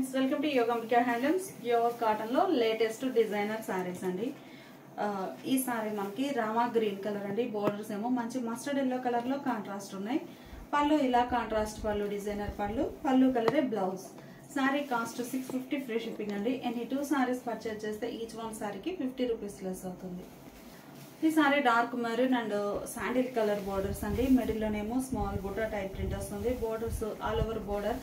friends welcome to Yogambika handlooms pure cotton లో latest designer saris అండి ఆ, ఈ సారీ మనకి రామా గ్రీన్ కలర్ అండి బోర్డర్స్ ఏమో మంచి మస్టర్డ్ ఎల్లో కలర్ లో కాంట్రాస్ట్ ఉన్నాయి పళ్ళు ఇలా కాంట్రాస్ట్ పళ్ళు డిజైనర్ పళ్ళు పళ్ళు కలరే blouse sorry cost six fifty free shipping అండి ఎనీ టూ సారీస్ పర్చేజ్ చేస్తే ఈచ్ వన్ సారీకి ఫిఫ్టీ రూపీస్ లెస్ అవుతుంది ఈ sorry dark maroon and sandal colour borders అండి మిడిల్ లోనేమో స్మాల్ బుట్ట టైప్ ప్రింట్ వస్తుంది borders all over border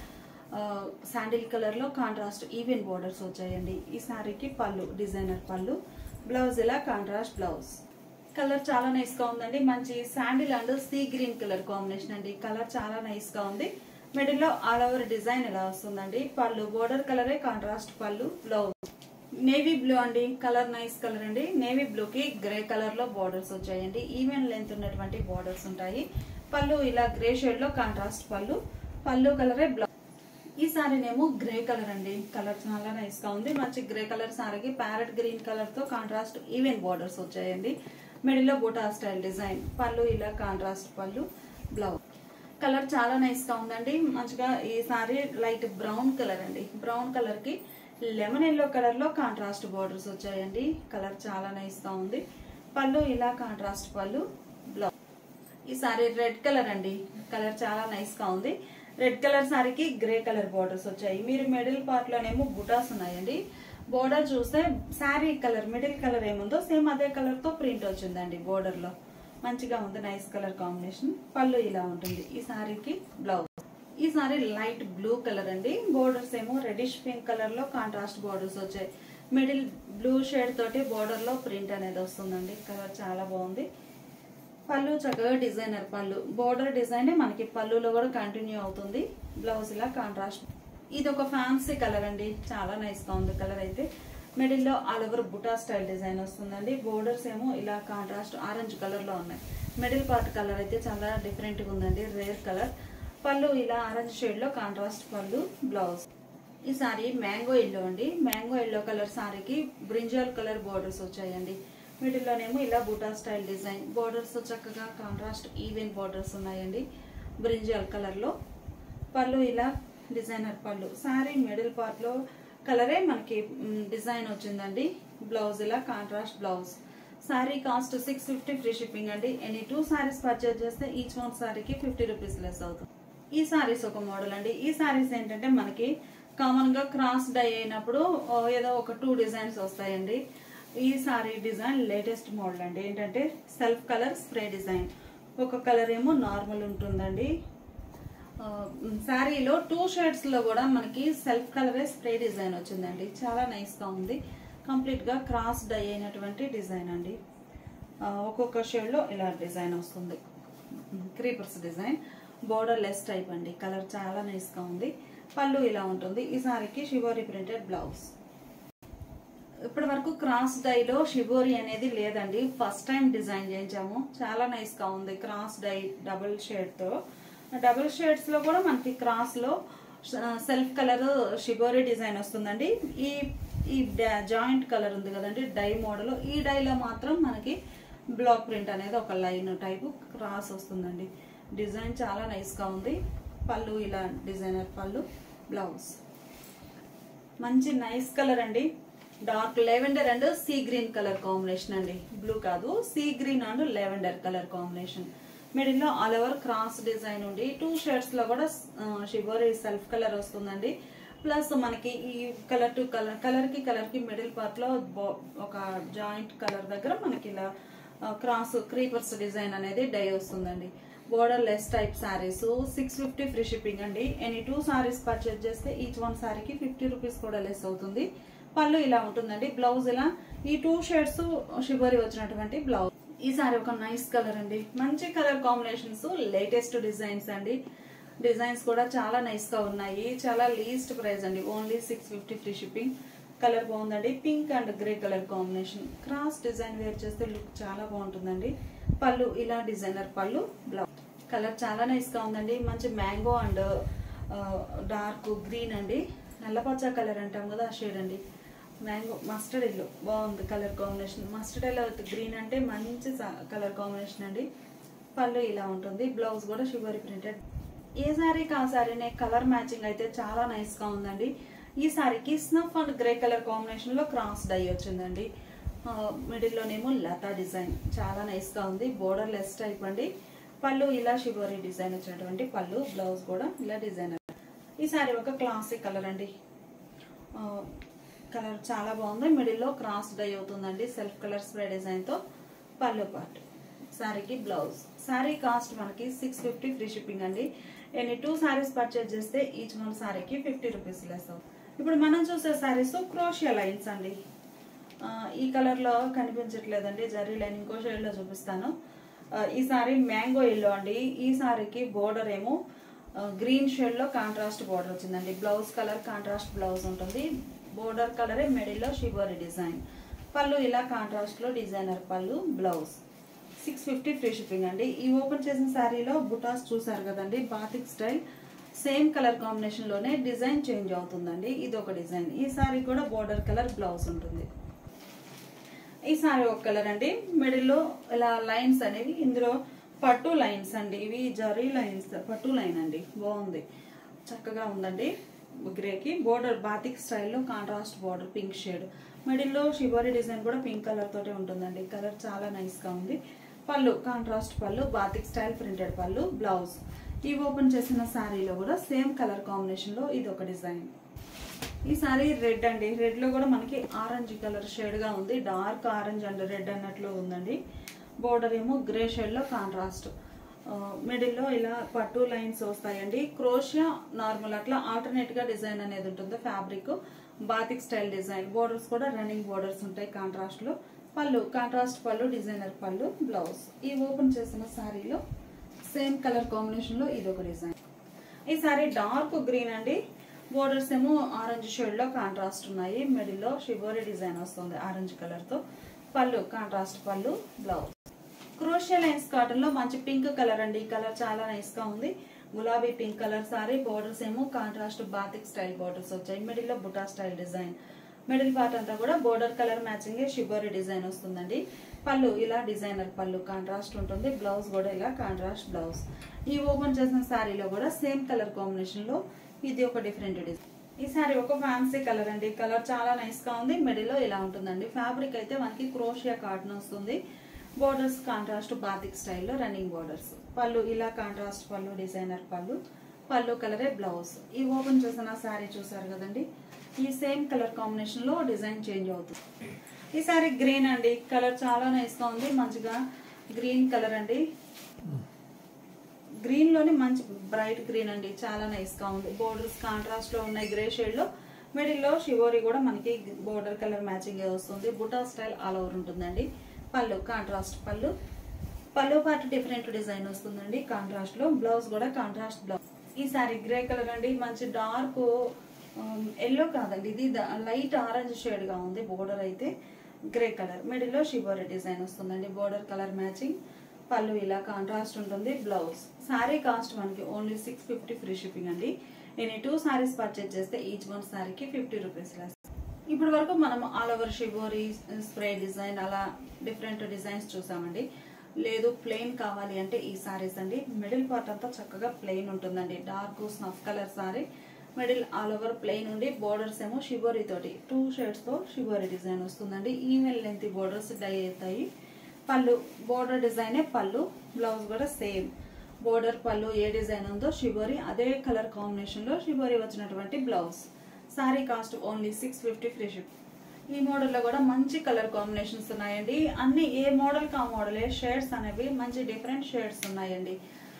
sandal colour లో కాంట్రాస్ట్ ఈవెన్ బోర్డర్స్ వచ్చాయండి ఈ సారీకి పళ్ళు డిజైనర్ పళ్ళు బ్లౌజ్ ఇలా కాంట్రాస్ట్ బ్లౌజ్ కలర్ చాలా నైస్ గా ఉందండి మంచి sandal and sea green colour combination అండి కలర్ చాలా నైస్ గా ఉంది మిడిల్ లో ఆల్ ఓవర్ డిజైన్ ఇలా వస్తుందండి పళ్ళు బోర్డర్ కలరే కాంట్రాస్ట్ పళ్ళు బ్లౌజ్ నేవీ బ్లూ అండి కలర్ నైస్ కలర్ అండి నేవీ బ్లూ కి గ్రే కలర్ లో బార్డర్స్ వచ్చాయండి ఈవెన్ లెంత్ ఉన్నటువంటి బార్డర్స్ ఉంటాయి పళ్ళు ఇలా గ్రే షేడ్ లో కాంట్రాస్ట్ పళ్ళు పళ్ళు కలరే బ్లౌజ్ ఈ సారీనేమో గ్రే కలర్ అండి కలర్ చాలా నైస్ గా ఉంది మంచి గ్రే కలర్ సారీకి ప్యారెట్ గ్రీన్ కలర్ తో కాంట్రాస్ట్ ఈవెన్ బార్డర్స్ వచ్చాయండి మిడిల్ లో బూటా స్టైల్ డిజైన్ పళ్ళు ఇలా కాంట్రాస్ట్ పళ్ళు బ్లౌజ్ కలర్ చాలా నైస్ గా ఉందండి మంచిగా ఈ సారీ లైట్ బ్రౌన్ కలర్ అండి బ్రౌన్ కలర్ కి లెమన్ ఎల్లో కలర్ లో కాంట్రాస్ట్ బార్డర్స్ వచ్చాయండి కలర్ చాలా నైస్ గా ఉంది పళ్ళు ఇలా కాంట్రాస్ట్ పళ్ళు బ్లౌజ్ ఈ సారీ రెడ్ కలర్ అండి కలర్ చాలా నైస్ గా ఉంది రెడ్ కలర్ సారీకి గ్రే కలర్ బార్డర్స్ వచ్చాయి మీరు మిడిల్ పార్ట్ లోనేమో బుటాస్ ఉన్నాయండి బోర్డర్ చూస్తే శారీ కలర్ మిడిల్ కలర్ ఏముందో సేమ్ అదే కలర్ తో ప్రింట్ వచ్చిందండి బోర్డర్ లో మంచిగా ఉంది నైస్ కలర్ కాంబినేషన్ పళ్ళు ఇలా ఉంటుంది ఈ సారీకి బ్లౌజ్ ఈ సారీ లైట్ బ్లూ కలర్ అండి బోర్డర్స్ ఏమో రెడిష్ పింక్ కలర్ లో కాంట్రాస్ట్ బోర్డర్స్ వచ్చాయి మిడిల్ బ్లూ షేడ్ తోటి బోర్డర్ లో ప్రింట్ అనేది వస్తుందండి కలర్ చాలా బాగుంది పళ్ళు చక్కగా డిజైనర్ పళ్ళు బోర్డర్ డిజైన్ మనకి పళ్ళులో కూడా కంటిన్యూ అవుతుంది బ్లౌజ్ ఇలా కాంట్రాస్ట్ ఇది ఒక ఫ్యాన్సీ కలర్ అండి చాలా నైస్ గా ఉంది కలర్ అయితే మిడిల్ లో ఆల్ ఓవర్ బుటా స్టైల్ డిజైన్ వస్తుందండి బోర్డర్స్ ఏమో ఇలా కాంట్రాస్ట్ ఆరెంజ్ కలర్ లో ఉన్నాయి మిడిల్ పార్ట్ కలర్ అయితే చాలా డిఫరెంట్ గా ఉందండి రేర్ కలర్ పళ్ళు ఇలా ఆరెంజ్ షేడ్ లో కాంట్రాస్ట్ పళ్ళు బ్లౌజ్ ఈ సారీ మ్యాంగో ఎల్లో అండి మ్యాంగో ఎల్లో కలర్ సారీకి బ్రింజాల్ కలర్ బోర్డర్స్ వచ్చాయండి మిడిల్ లోనేమో ఇలా బూటా స్టైల్ డిజైన్ బోర్డర్స్ చక్కగా కాంట్రాస్ట్ ఈవెన్ బోర్డర్స్ ఉన్నాయండి బ్రింజాల్ కలర్ లో పళ్ళు ఇలా డిజైనర్ పళ్ళు సారీ మిడిల్ పార్ట్ లో కలరే మనకి మ్, డిజైన్ వచ్చిందండి బ్లౌజ్ ఇలా contrast blouse sorry cost six fifty free shipping అండి ఎనీ టూ సారీస్ పర్చేజ్ చేస్తే ఈచ్ వన్ సారీకి ఫిఫ్టీ రూపీస్ లెస్ అవుతుంది ఈ సారీస్ ఒక మోడల్ అండి ఈ సారీస్ ఏంటంటే మనకి కామన్ గా క్రాస్ డై అయినప్పుడు ఓ, ఏదో ఒక టూ డిజైన్స్ వస్తాయండి ఈ సారీ డిజైన్ లేటెస్ట్ మోడల్ అండి ఏంటంటే సెల్ఫ్ కలర్ స్ప్రే డిజైన్ ఒక కలర్ ఏమో నార్మల్ ఉంటుందండి ఆ, శారీలో టూ షేడ్స్ లో కూడా మనకి సెల్ఫ్ కలరే స్ప్రే డిజైన్ వచ్చిందండి చాలా నైస్ గా ఉంది కంప్లీట్ గా క్రాస్ డై అయినటువంటి డిజైన్ అండి ఆ, ఒక్కొక్క షేడ్ లో ఇలా డిజైన్ వస్తుంది creepers design border less type అండి కలర్ చాలా నైస్ గా ఉంది పళ్ళు ఇలా ఉంటుంది ఈ సారీకి షివోరి ప్రింటెడ్ బ్లౌజ్ ఇప్పటి వరకు క్రాస్ డైలో షిబోరి అనేది లేదండి ఫస్ట్ టైం డిజైన్ చేయించాము చాలా నైస్ గా ఉంది క్రాస్ డై డబుల్ షేడ్ తో డబుల్ షేడ్స్ లో కూడా మనకి క్రాస్ లో సెల్ఫ్ కలర్ షిబోరి డిజైన్ వస్తుందండి ఈ ఈ జాయింట్ కలర్ ఉంది కదండి డై మోడల్ ఈ డైలో మాత్రం మనకి బ్లాక్ ప్రింట్ అనేది ఒక లైన్ టైపు క్రాస్ వస్తుందండి డిజైన్ చాలా నైస్ గా ఉంది పళ్ళు ఇలా డిజైనర్ పళ్ళు బ్లౌజ్ మంచి నైస్ కలర్ అండి dark lavender and sea green colour combination అండి బ్లూ కాదు sea green and lavender colour combination middle లో ఆల్ ఓవర్ క్రాస్ డిజైన్ ఉండి టూ షేడ్స్ లో కూడా షిబోరి సెల్ఫ్ కలర్ వస్తుందండి ప్లస్ మనకి ఈ కలర్ టు కలర్ కలర్ కి కలర్ కి మిడిల్ పార్ట్ లో బో- ఒక జాయింట్ కలర్ దగ్గర మనకి ఇలా క్రాస్ క్రీపర్స్ డిజైన్ అనేది డై వస్తుందండి border less type sarees six fifty free shipping అండి ఎనీ టూ సారీస్ పర్చేజ్ చేస్తే ఈచ్ వన్ సారీకి ఫిఫ్టీ రూపీస్ కూడా లెస్ అవుతుంది పళ్ళు ఇలా ఉంటుందండి బ్లౌజ్ ఇలా ఈ టూ షేడ్స్ షిబోరి వచ్చినటువంటి బ్లౌజ్ ఈ సారీ ఒక నైస్ కలర్ అండి మంచి కలర్ కాంబినేషన్స్ లేటెస్ట్ డిజైన్స్ అండి డిజైన్స్ కూడా చాలా నైస్ గా ఉన్నాయి చాలా లీస్ట్ ప్రైస్ అండి only six fifty free shipping colour బాగుందండి pink and grey colour combination cross design wear చేస్తే లుక్ చాలా బాగుంటుందండి పళ్ళు ఇలా డిజైనర్ పళ్ళు బ్లౌజ్ కలర్ చాలా నైస్ గా ఉందండి మంచి మ్యాంగో అండ్ డార్క్ గ్రీన్ అండి నల్లపచ్చ కలర్ అంటాం కదా ఆ షేడ్ అండి మ్యాంగో మస్టర్డ్ ఎల్లో బాగుంది colour combination mustard yellow with green అంటే మంచి కలర్ కాంబినేషన్ అండి పళ్ళు ఇలా ఉంటుంది బ్లౌజ్ కూడా షుగర్ ప్రింటెడ్ ఏ సారీకి ఆ సారీనే కలర్ మ్యాచింగ్ అయితే చాలా నైస్ గా ఉందండి ఈ సారీకి snuff and grey colour combination లో క్రాస్ డై వచ్చిందండి మిడిల్ లోనేమో లతా డిజైన్ చాలా నైస్ గా ఉంది బోర్డర్ లెస్ టైప్ అండి పళ్ళు ఇలా షివరీ డిజైన్ వచ్చినటువంటి పళ్ళు బ్లౌజ్ కూడా ఇలా డిజైన్ ఈ సారీ ఒక క్లాసిక్ కలర్ అండి కలర్ చాలా బాగుంది మిడిల్లో క్రాస్ డై అవుతుందండి సెల్ఫ్ కలర్ స్ప్రే డిజైన్ తో పళ్ళు పార్ట్ శారీకి బ్లౌజ్ శారీ కాస్ట్ మనకి సిక్స్ ఫిఫ్టీ ఫ్రీ షిప్పింగ్ అండి ఎన్ని టూ శారీస్ పర్చేజ్ చేస్తే ఈచ్ వన్ శారీకి ఫిఫ్టీ రూపీస్ లెస్ అవుతుంది ఇప్పుడు మనం చూసే శారీస్ క్రోషియా లైన్స్ అండి ఆ, ఈ కలర్ లో కనిపించట్లేదండి జరీ లైన్ ఇంకో షేడ్ లో చూపిస్తాను ఆ, ఈ సారీ మ్యాంగో ఎల్లో అండి ఈ సారీకి బోర్డర్ ఏమో గ్రీన్ షేడ్ లో కాంట్రాస్ట్ బోర్డర్ వచ్చిందండి బ్లౌజ్ కలర్ కాంట్రాస్ట్ బ్లౌజ్ ఉంటుంది బోర్డర్ కలరే మిడిల్ లో షివరీ డిజైన్ పళ్ళు ఇలా కాంట్రాస్ట్ లో డిజైనర్ పళ్ళు blouse six fifty free shipping అండి ఈ ఓపెన్ చేసిన శారీలో బుటాస్ చూసారు కదండి batik style same colour combination లోనే డిజైన్ చేంజ్ అవుతుందండి ఇది ఒక డిజైన్ ఈ సారీ కూడా బోర్డర్ కలర్ బ్లౌజ్ ఉంటుంది ఈ సారీ ఒక కలర్ అండి మిడిల్లో ఇలా లైన్స్ అనేవి ఇందులో పట్టు లైన్స్ అండి ఇవి జరీ లైన్స్ పట్టు లైన్ అండి బాగుంది చక్కగా ఉందండి గ్రేకి బోర్డర్ బాతిక్ స్టైల్లో కాంట్రాస్ట్ బోర్డర్ పింక్ షేడ్ మిడిల్లో షిబోరి డిజైన్ కూడా పింక్ కలర్ తోటే ఉంటుందండి కలర్ చాలా నైస్ గా ఉంది పళ్ళు కాంట్రాస్ట్ పళ్ళు బాతిక్ స్టైల్ ప్రింటెడ్ పళ్ళు బ్లౌజ్ ఈ ఓపెన్ చేసిన శారీలో కూడా సేమ్ కలర్ కాంబినేషన్ లో ఇది ఒక డిజైన్ ఈ సారీ రెడ్ అండి రెడ్ లో కూడా మనకి ఆరెంజ్ కలర్ షేడ్ గా ఉంది డార్క్ ఆరెంజ్ అండ్ రెడ్ అన్నట్లు ఉందండి బోర్డర్ ఏమో గ్రే షేడ్ లో కాంట్రాస్ట్ మిడిల్ లో ఇలా పట్టు లైన్స్ వస్తాయండి క్రోషియా నార్మల్ అట్లా ఆల్టర్నేట్ గా డిజైన్ అనేది ఉంటుంది fabric batik style design borders కూడా రన్నింగ్ బోర్డర్స్ ఉంటాయి కాంట్రాస్ట్ లో పళ్ళు కాంట్రాస్ట్ పళ్ళు డిజైనర్ పళ్ళు బ్లౌజ్ ఈ ఓపెన్ చేసిన సారీలో సేమ్ కలర్ కాంబినేషన్ లో ఇది ఒక డిజైన్ ఈ సారీ డార్క్ గ్రీన్ అండి బోర్డర్స్ ఏమో ఆరెంజ్ షేడ్ లో కాంట్రాస్ట్ ఉన్నాయి మిడిల్ లో షిబోరి డిజైన్ వస్తుంది ఆరెంజ్ కలర్ తో పళ్ళు కాంట్రాస్ట్ పళ్ళు బ్లౌజ్ క్రోషియా లైన్స్ కాటన్ లో మంచి పింక్ కలర్ అండి ఈ కలర్ చాలా నైస్ గా ఉంది గులాబీ పింక్ కలర్ సారీ బోర్డర్స్ ఏమో కాంట్రాస్ట్ బాతిక్ స్టైల్ బోర్డర్స్ వచ్చాయి మిడిల్ లో బుటా స్టైల్ డిజైన్ మిడిల్ పార్ట్ అంతా కూడా border colour matching shibori design వస్తుందండి పళ్ళు ఇలా డిజైనర్ పళ్ళు కాంట్రాస్ట్ ఉంటుంది బ్లౌజ్ కూడా ఇలా కాంట్రాస్ట్ బ్లౌజ్ ఈ ఓపెన్ చేసిన శారీలో కూడా సేమ్ కలర్ కాంబినేషన్ లో ఇది ఒక డిఫరెంట్ డిజైన్ ఈ సారీ ఒక ఫ్యాన్సీ కలర్ అండి కలర్ చాలా నైస్ గా ఉంది మిడిల్ లో ఇలా ఉంటుందండి ఫ్యాబ్రిక్ అయితే మనకి క్రోషియా కాటన్ వస్తుంది బోర్డర్స్ కాంట్రాస్ట్ బాతిక్ స్టైల్లో రన్నింగ్ బోర్డర్స్ పళ్ళు ఇలా కాంట్రాస్ట్ పళ్ళు డిజైనర్ పళ్ళు పళ్ళు కలరే బ్లౌజ్ ఈ ఓపెన్ చేసిన శారీ చూసారు కదండి ఈ సేమ్ కలర్ కాంబినేషన్ లో డిజైన్ చేంజ్ అవుతుంది ఈ సారీ గ్రీన్ అండి కలర్ చాలా నైస్ గా ఉంది మంచిగా గ్రీన్ కలర్ అండి గ్రీన్ లోని మంచి బ్రైట్ గ్రీన్ అండి చాలా నైస్ గా ఉంది బోర్డర్స్ కాంట్రాస్ట్ లో ఉన్నాయి గ్రే షేడ్ లో మిడిల్ లో షివోరి కూడా మనకి బోర్డర్ కలర్ మ్యాచింగ్ వస్తుంది బుటా స్టైల్ ఆల్ ఓవర్ ఉంటుందండి పళ్ళు కాంట్రాస్ట్ పళ్ళు పళ్ళు పార్ట్ డిఫరెంట్ డిజైన్ వస్తుందండి కాంట్రాస్ట్ లో బ్లౌజ్ కూడా కాంట్రాస్ట్ బ్లౌజ్ ఈ సారీ గ్రే కలర్ అండి మంచి డార్క్ ఎల్లో కాదండి ఇది లైట్ ఆరెంజ్ షేడ్ గా ఉంది బోర్డర్ అయితే గ్రే కలర్ మిడిల్ లో షిబోరి డిజైన్ వస్తుందండి బోర్డర్ కలర్ మ్యాచింగ్ పళ్ళు ఇలా కాంట్రాస్ట్ ఉంటుంది బ్లౌజ్ సారీ కాస్ట్ మనకి only six fifty free shipping అండి నేను టూ సారీస్ పర్చేజ్ చేస్తే ఈచ్ వన్ సారీకి ఫిఫ్టీ రూపీస్ లెస్ ఇప్పటి వరకు మనం all over shibori spray design అలా డిఫరెంట్ డిజైన్స్ చూసామండి లేదు ప్లెయిన్ కావాలి అంటే ఈ సారీస్ అండి మిడిల్ పార్ట్ అంతా చక్కగా ప్లెయిన్ ఉంటుందండి dark snuff colour saree middle all over plain ఉండి బోర్డర్స్ ఏమో షిబోరి తోటి టూ షేడ్స్ తో షిబోరి డిజైన్ వస్తుందండి ఈవెన్ లెంత్ బోర్డర్స్ డై అవుతాయి పళ్ళు బోర్డర్ డిజైనే పళ్ళు బ్లౌజ్ కూడా సేమ్ బోర్డర్ పళ్ళు ఏ డిజైన్ ఉందో షిబోరి అదే కలర్ కాంబినేషన్ లో షిబోరి వచ్చినటువంటి blouse sorry cost only six fifty free ship ఈ మోడల్ లో కూడా మంచి కలర్ కాంబినేషన్స్ ఉన్నాయండి అన్ని ఏ మోడల్ కా మోడలే షేడ్స్ అనేవి మంచి డిఫరెంట్ షేడ్స్ ఉన్నాయండి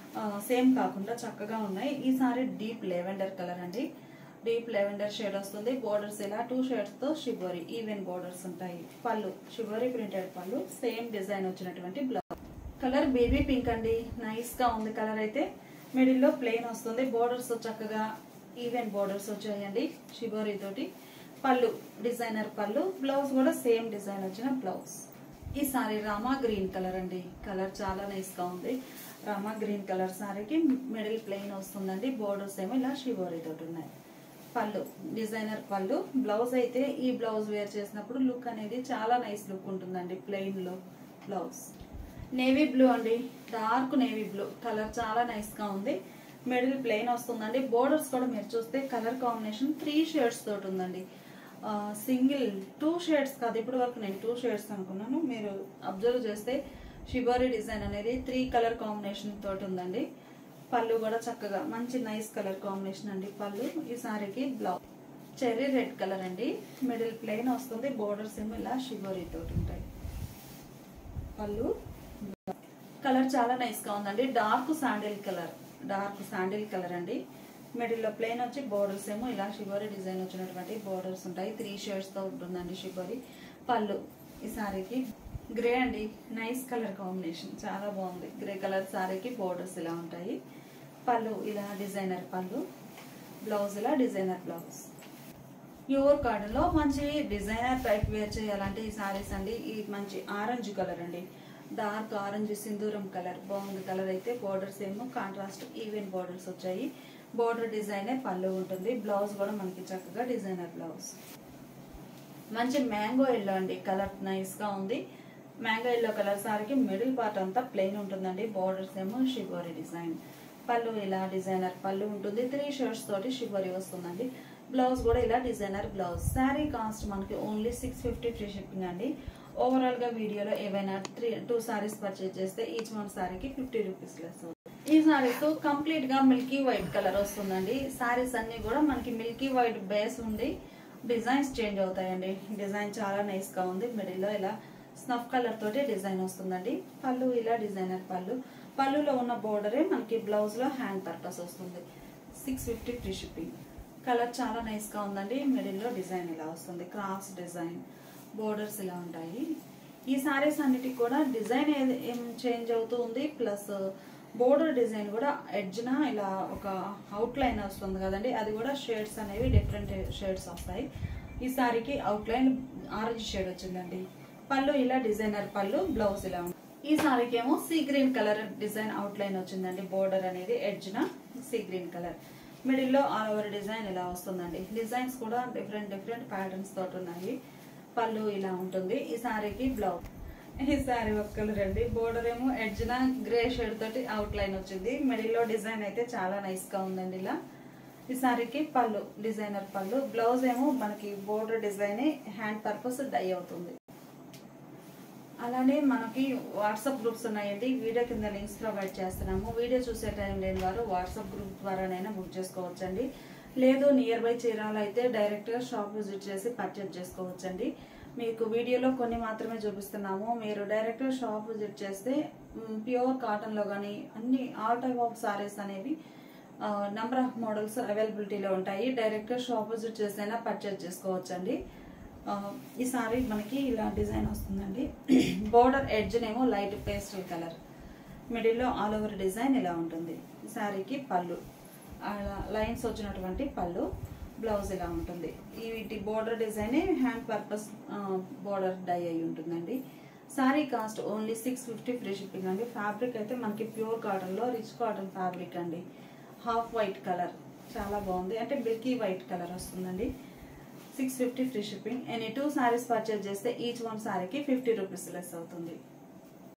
సేమ్ కాకుండా చక్కగా ఉన్నాయి ఈ సారీ డీప్ లెవెండర్ కలర్ అండి డీప్ లెవెండర్ షేడ్ వస్తుంది బోర్డర్స్ ఇలా టూ షేడ్స్ తో షిబోరి ఈవెన్ బోర్డర్స్ ఉంటాయి పళ్ళు షిబోరి ప్రింటెడ్ పళ్ళు సేమ్ డిజైన్ వచ్చినటువంటి బ్లౌజ్ కలర్ బేబీ పింక్ అండి నైస్ గా ఉంది కలర్ అయితే మిడిల్ లో ప్లెయిన్ వస్తుంది బోర్డర్స్ చక్కగా ఈవెన్ బోర్డర్స్ వచ్చాయండి షిబోరి తోటి పళ్ళు డిజైనర్ పళ్ళు బ్లౌజ్ కూడా సేమ్ డిజైన్ వచ్చిన బ్లౌజ్ ఈ సారీ రామా గ్రీన్ కలర్ అండి కలర్ చాలా నైస్ గా ఉంది రామా గ్రీన్ కలర్ సారీకి మిడిల్ ప్లెయిన్ వస్తుందండి బోర్డర్స్ ఏమో ఇలా షిబోరి తోటి ఉన్నాయి పళ్ళు డిజైనర్ పళ్ళు బ్లౌజ్ అయితే ఈ బ్లౌజ్ వేర్ చేసినప్పుడు లుక్ అనేది చాలా నైస్ లుక్ ఉంటుందండి ప్లెయిన్ లో బ్లౌజ్ నేవీ బ్లూ అండి డార్క్ నేవీ బ్లూ కలర్ చాలా నైస్ గా ఉంది మిడిల్ ప్లెయిన్ వస్తుందండి బోర్డర్స్ కూడా మీరు చూస్తే కలర్ కాంబినేషన్ త్రీ షేడ్స్ తోటి ఉందండి సింగిల్ టూ షేడ్స్ కాదు ఇప్పటి వరకు నేను టూ షేడ్స్ అనుకున్నాను మీరు అబ్జర్వ్ చేస్తే షిబోరి డిజైన్ అనేది త్రీ కలర్ కాంబినేషన్ తోటి ఉందండి పళ్ళు కూడా చక్కగా మంచి నైస్ కలర్ కాంబినేషన్ అండి పళ్ళు ఈ సారీకి బ్లౌజ్ చెర్రీ రెడ్ కలర్ అండి మిడిల్ ప్లెయిన్ వస్తుంది బోర్డర్స్ ఏమో ఇలా షిబోరి తోటి ఉంటాయి పళ్ళు కలర్ చాలా నైస్ గా ఉందండి dark sandal colour dark sandal colour అండి మిడిల్ లో ప్లెయిన్ వచ్చి బోర్డర్స్ ఏమో ఇలా షిబోరి డిజైన్ వచ్చినటువంటి బోర్డర్స్ ఉంటాయి త్రీ షేడ్స్ తో ఉంటుందండి షిబోరి పళ్ళు ఈ సారీకి గ్రే అండి నైస్ కలర్ కాంబినేషన్ చాలా బాగుంది గ్రే కలర్ సారీకి బోర్డర్స్ ఇలా ఉంటాయి పళ్ళు ఇలా డిజైనర్ పళ్ళు బ్లౌజ్ ఇలా డిజైనర్ బ్లౌజ్ ప్యూర్ కాటన్ లో మంచి డిజైనర్ టైప్ వేర్ చేయాలంటే ఈ సారీస్ అండి ఈ మంచి ఆరెంజ్ కలర్ అండి డార్క్ ఆరెంజ్ సింధూరం కలర్ బాగుంది కలర్ అయితే బోర్డర్స్ ఏమో కాంట్రాస్ట్ ఈవెన్ బోర్డర్స్ వచ్చాయి బోర్డర్ డిజైనే పళ్ళు ఉంటుంది బ్లౌజ్ కూడా మనకి చక్కగా డిజైనర్ బ్లౌజ్ మంచి మ్యాంగో ఎల్లో అండి కలర్ నైస్ గా ఉంది మ్యాంగో ఎల్లో కలర్ సారీకి మిడిల్ పార్ట్ అంతా ప్లెయిన్ ఉంటుందండి బోర్డర్స్ ఏమో షిబోరి డిజైన్ పళ్ళు ఇలా డిజైనర్ పళ్ళు ఉంటుంది త్రీ షర్ట్స్ తోటి షిబోరి వస్తుందండి బ్లౌజ్ కూడా ఇలా డిజైనర్ బ్లౌజ్ శారీ కాస్ట్ మనకి only six fifty free shipping అండి ఓవరాల్ గా వీడియోలో ఏవైనా త్రీ టూ సారీస్ పర్చేజ్ చేస్తే ఈచ్ వన్ సారీకి ఫిఫ్టీ రూపీస్ లెస్ ఈ సారీస్ కంప్లీట్ గా మిల్కీ వైట్ కలర్ వస్తుందండి సారీస్ అన్ని కూడా మనకి మిల్కీ వైట్ బేస్ ఉంది డిజైన్స్ చేంజ్ అవుతాయండి డిజైన్ చాలా నైస్ గా ఉంది మిడిల్ లో ఇలా స్నఫ్ కలర్ తోటి డిజైన్ వస్తుందండి పళ్ళు ఇలా డిజైనర్ పళ్ళు పళ్ళులో ఉన్న బోర్డరే మనకి బ్లౌజ్ లో హ్యాండ్ పర్పస్ వస్తుంది six fifty free shipping colour చాలా నైస్ గా ఉందండి మిడిల్ లో డిజైన్ ఇలా వస్తుంది క్రాస్ డిజైన్ బోర్డర్స్ ఇలా ఉంటాయి ఈ సారీస్ అన్నిటికి కూడా డిజైన్ ఏం చేంజ్ అవుతూ ఉంది ప్లస్ బోర్డర్ డిజైన్ కూడా ఎడ్జ్న ఇలా ఒక అవుట్ లైన్ వస్తుంది కదండి అది కూడా షేడ్స్ అనేవి డిఫరెంట్ షేడ్స్ వస్తాయి ఈ సారీకి అవుట్ లైన్ ఆరెంజ్ షేడ్ వచ్చిందండి పళ్ళు ఇలా డిజైనర్ పళ్ళు బ్లౌజ్ ఇలా ఉంది ఈ సారీకి ఏమో sea green colour design outline వచ్చిందండి బోర్డర్ అనేది ఎడ్జ్న సీ గ్రీన్ కలర్ మిడిల్ లో ఆల్ ఓవర్ డిజైన్ ఇలా వస్తుందండి డిజైన్స్ కూడా డిఫరెంట్ డిఫరెంట్ ప్యాటర్న్స్ తోటి ఉన్నాయి పళ్ళు ఇలా ఉంటుంది ఈ సారీకి బ్లౌజ్ ఈ సారీ ఒక్కలు రండి బోర్డర్ ఏమో ఎడ్జ్న గ్రే షేడ్ తోటి అవుట్ లైన్ వచ్చింది మిడిల్ లో డిజైన్ అయితే చాలా నైస్ గా ఉందండి ఇలా ఈ సారీకి పళ్ళు డిజైనర్ పళ్ళు బ్లౌజ్ ఏమో మనకి border design hand purpose dye అవుతుంది అలానే మనకి వాట్సాప్ గ్రూప్స్ ఉన్నాయండి వీడియో కింద లింక్స్ ప్రొవైడ్ చేస్తున్నాము వీడియో చూసే టైం లేని వారు వాట్సాప్ గ్రూప్ ద్వారానైనా బుక్ చేసుకోవచ్చండి లేదు నియర్ బై చీరాల అయితే డైరెక్ట్గా షాప్ విజిట్ చేసి పర్చేజ్ చేసుకోవచ్చండి మీకు వీడియోలో కొన్ని మాత్రమే చూపిస్తున్నాము మీరు డైరెక్ట్గా షాప్ విజిట్ చేస్తే ప్యూర్ కాటన్లో కానీ అన్ని ఆల్ టైప్ ఆఫ్ సారీస్ అనేవి నంబర్ ఆఫ్ మోడల్స్ అవైలబిలిటీలో ఉంటాయి డైరెక్ట్గా షాప్ విజిట్ చేసైనా పర్చేజ్ చేసుకోవచ్చండి ఆ, ఈ సారీ మనకి ఇలా డిజైన్ వస్తుందండి బోర్డర్ ఎడ్జ్నేమో లైట్ పేస్టల్ కలర్ మిడిల్లో ఆల్ ఓవర్ డిజైన్ ఇలా ఉంటుంది ఈ సారీకి పళ్ళు అలా లైన్స్ వచ్చినటువంటి పళ్ళు బ్లౌజ్ ఇలా ఉంటుంది ఈ వీటి border design hand purpose border dye అయి ఉంటుందండి saree cost only six fifty free shipping అండి ఫ్యాబ్రిక్ అయితే మనకి ప్యూర్ కాటన్లో రిచ్ కాటన్ ఫ్యాబ్రిక్ అండి హాఫ్ వైట్ కలర్ చాలా బాగుంది అంటే బిల్కీ వైట్ కలర్ వస్తుందండి six fifty free shipping any two saris purchase చేస్తే ఈచ్ వన్ సారీకి ఫిఫ్టీ రూపీస్ లెస్ అవుతుంది